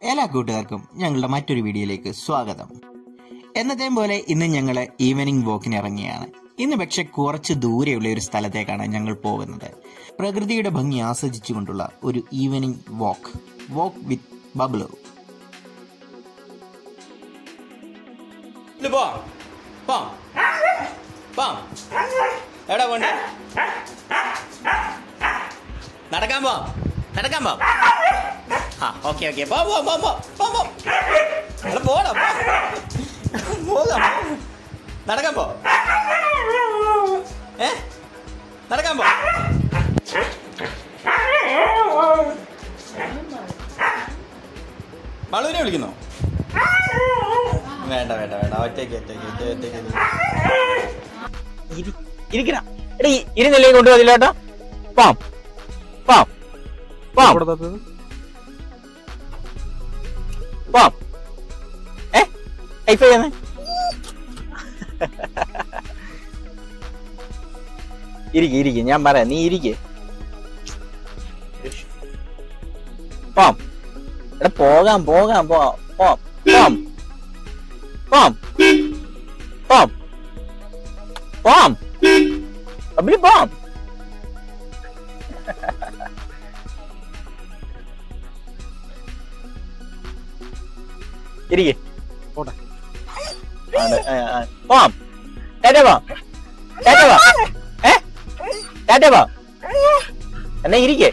എല്ലാ കൂട്ടുകാർക്കും ഞങ്ങളുടെ മറ്റൊരു വീഡിയോയിലേക്ക് സ്വാഗതം എന്നത്തെയും പോലെ ഇന്ന് ഞങ്ങൾ ഈവനിങ് വാക്കിന് ഇറങ്ങിയാണ് ഇന്ന് പക്ഷെ കുറച്ച് ദൂരെയുള്ള ഒരു സ്ഥലത്തേക്കാണ് ഞങ്ങൾ പോകുന്നത് പ്രകൃതിയുടെ ഭംഗി ആസ്വദിച്ചുകൊണ്ടുള്ള ഒരു ഈവനിങ് വാക്ക് വാക്ക് വിത്ത് ബബ്ലു പോവാം പോവാം പോവാം എവിടെ പോണ്ടേ നടക്കാൻ പോവാം നടക്കാൻ പോവാം ആ ഓക്കെ ഓക്കെ പോ പോ പോ പോ പോ പോ എടാ, പോടാ പോ പോകാം നടക്കാൻ പോ ഏ നടക്കാൻ പോ മളുവിനെ വിളിക്കുന്നോ വേണ്ട വേണ്ട വേണ്ട ഒറ്റയ്ക്ക് ഒറ്റയ്ക്ക് ഒറ്റയ്ക്ക് ഒറ്റയ്ക്ക് ഇരിക്കണ എടാ ഇരുന്നില്ലേ കൊണ്ടുപോകില്ല കേട്ടോ പാം പാം പാം പാം ഏ ഹൈഫൈ തന്നെ ഇരിക്കെ ഇരിക്കെ ഞാൻ പറയാം നീ ഇരിക്കെ പാം എടാ പോകാം പോകാം പോവാം പോം പാം പാം പാം പാം അബിലി പാം ഇരിക്കെ പോട്ടെ. പാം ടാറ്റ പാം ടാറ്റ പാം ഏ ടാറ്റ പാം എന്നാ ഇരിക്കെ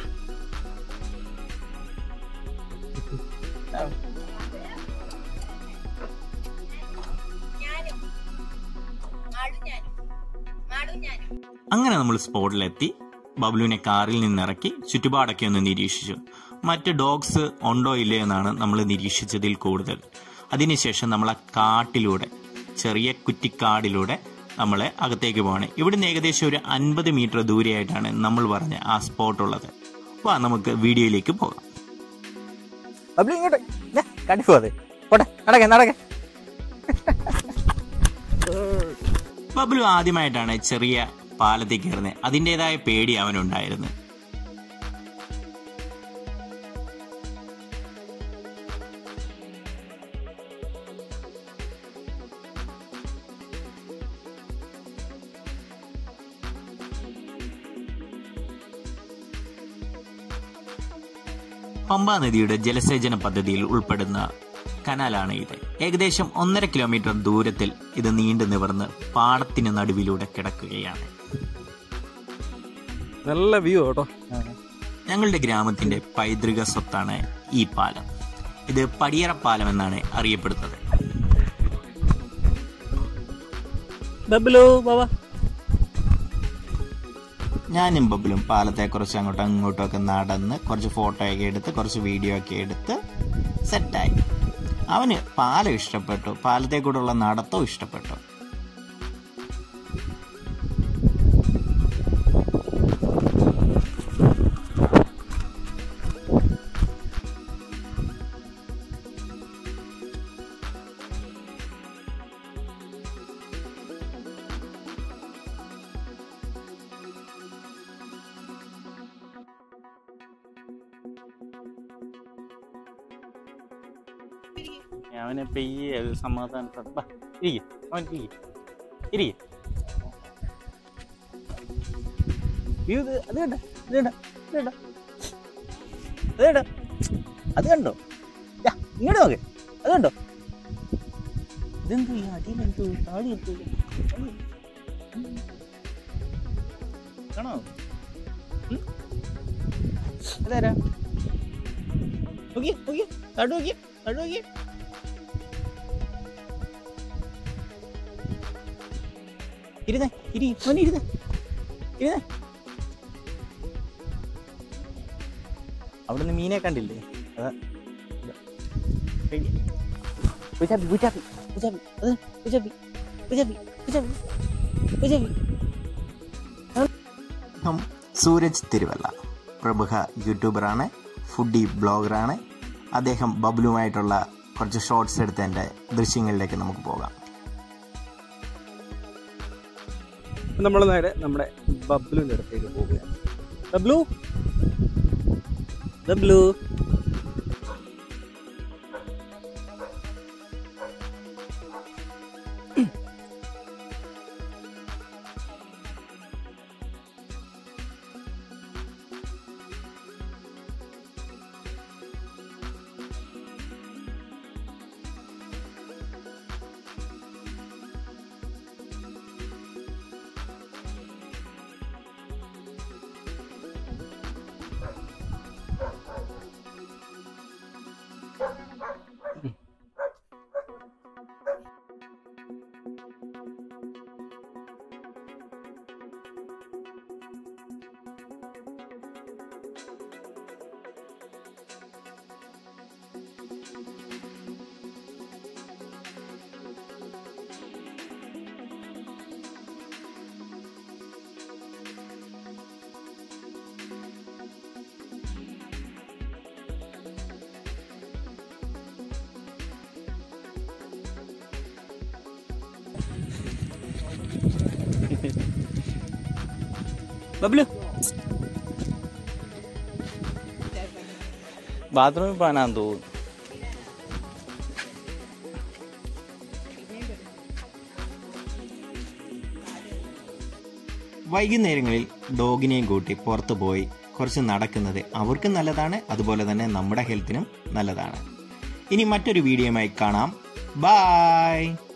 ഞാനും മാടും ഞാനും മാടും ഞാനും അങ്ങനെ നമ്മൾ സ്പോട്ടിലെത്തി ബബ്ലുവിനെ കാറിൽ നിന്നിറക്കി ചുറ്റുപാടൊക്കെ ഒന്ന് നിരീക്ഷിച്ചു മറ്റ് ഡോഗ്സ് ഉണ്ടോ ഇല്ലയോ എന്നാണ് നമ്മൾ നിരീക്ഷിച്ചതിൽ കൂടുതൽ അതിനുശേഷം നമ്മൾ ആ കാട്ടിലൂടെ ചെറിയ കുറ്റിക്കാടിലൂടെ നമ്മൾ അകത്തേക്ക് പോവാണ് ഇവിടുന്ന് ഏകദേശം ഒരു അൻപത് മീറ്റർ ദൂരെയായിട്ടാണ് നമ്മൾ പറഞ്ഞ ആ സ്പോട്ട് ഉള്ളത് വാ നമുക്ക് വീഡിയോയിലേക്ക് പോകാം ബബ്ലു ഇങ്ങോട്ട് കാട്ടി പോവാതെ പോട്ടെ നടക്കെ നടക്കെ ബബ്ലു ആദ്യമായിട്ടാണ് ചെറിയ പാലത്തിൽ കയറുന്നത് അതിൻ്റെതായ പേടി അവനുണ്ടായിരുന്നു പമ്പ നദിയുടെ ജലസേചന പദ്ധതിയിൽ ഉൾപ്പെടുന്ന കനാലാണ് ഇത് ഏകദേശം ഒന്നര കിലോമീറ്റർ ദൂരത്തിൽ ഇത് നീണ്ടു നിവർന്ന് പാടത്തിന് നടുവിലൂടെ കിടക്കുകയാണ് നല്ല വ്യൂ കേട്ടോ ഞങ്ങളുടെ ഗ്രാമത്തിന്റെ പൈതൃക സ്വത്താണ് ഈ പാലം ഇത് പടിയറ പാലം എന്നാണ് അറിയപ്പെടുന്നത് ബബ്ലു ബാബാ ഞാനും ബബിലും പാലത്തെക്കുറിച്ച് അങ്ങോട്ടും ഇങ്ങോട്ടും ഒക്കെ നടന്ന് കുറച്ച് ഫോട്ടോ ഒക്കെ എടുത്ത് കുറച്ച് വീഡിയോ ഒക്കെ എടുത്ത് സെറ്റായി അവന് പാലം ഇഷ്ടപ്പെട്ടു പാലത്തെ കൂടെയുള്ള നടത്തവും ഇഷ്ടപ്പെട്ടു അവനെ പെയ്യെ സമാധാനത്തോടെ ഇരിക്കെ അവൻ ഇരിക്കെ ഇരിക്കെ വ്യൂ ഇത് അത് കണ്ട ഇത് കണ്ട ഇത് കണ്ട അത് കണ്ട അത് കണ്ടോ ദാ, ഇങ്ങോട്ട് നോക്ക് അത് കണ്ടോ ഇതെന്തോ ഈ അടിയിലെന്തോ താടി എന്തോ താടി. ഉം. കാണോ ഉം? അതാരാ നോക്കിയേ നോക്കിയേ താടി നോക്കിയേ താടി നോക്കിയേ ഇരുന്നേ ഇരി മോനെ ഇരുന്നേ ഇരുന്നേ അവിടുന്ന് മീനെ കണ്ടില്ലേ അതാ പൂജാബി പൂജാബി പൂജാബി അത് പൂജാബി പൂജാബി പൂജാബി പൂജാബി ഇപ്പം സൂരജ് തിരുവല്ല പ്രമുഖ യൂട്യൂബറാണ് ഫുഡി ബ്ലോഗറാണ് അദ്ദേഹം ബബ്ലുമായിട്ടുള്ള കുറച്ച് ഷോർട്സ് എടുത്തതിൻ്റെ ദൃശ്യങ്ങളിലേക്ക് നമുക്ക് പോകാം നമ്മൾ നേരെ നമ്മുടെ ബബ്ലുവിന്റെ അടുത്തേക്ക് പോവുകയാണ് ബബ്ലു ബബ്ലു ബബ്ലു ബാത്റൂമിൽ പോകാനാന്ന് തോന്നുന്നു വൈകുന്നേരങ്ങളിൽ ഡോഗിനെയും കൂട്ടി പുറത്തു പോയി കുറച്ച് നടക്കുന്നത് അവർക്കും നല്ലതാണ് അതുപോലെ തന്നെ നമ്മുടെ ഹെൽത്തിനും നല്ലതാണ് ഇനി മറ്റൊരു വീഡിയോയുമായി കാണാം ബായ്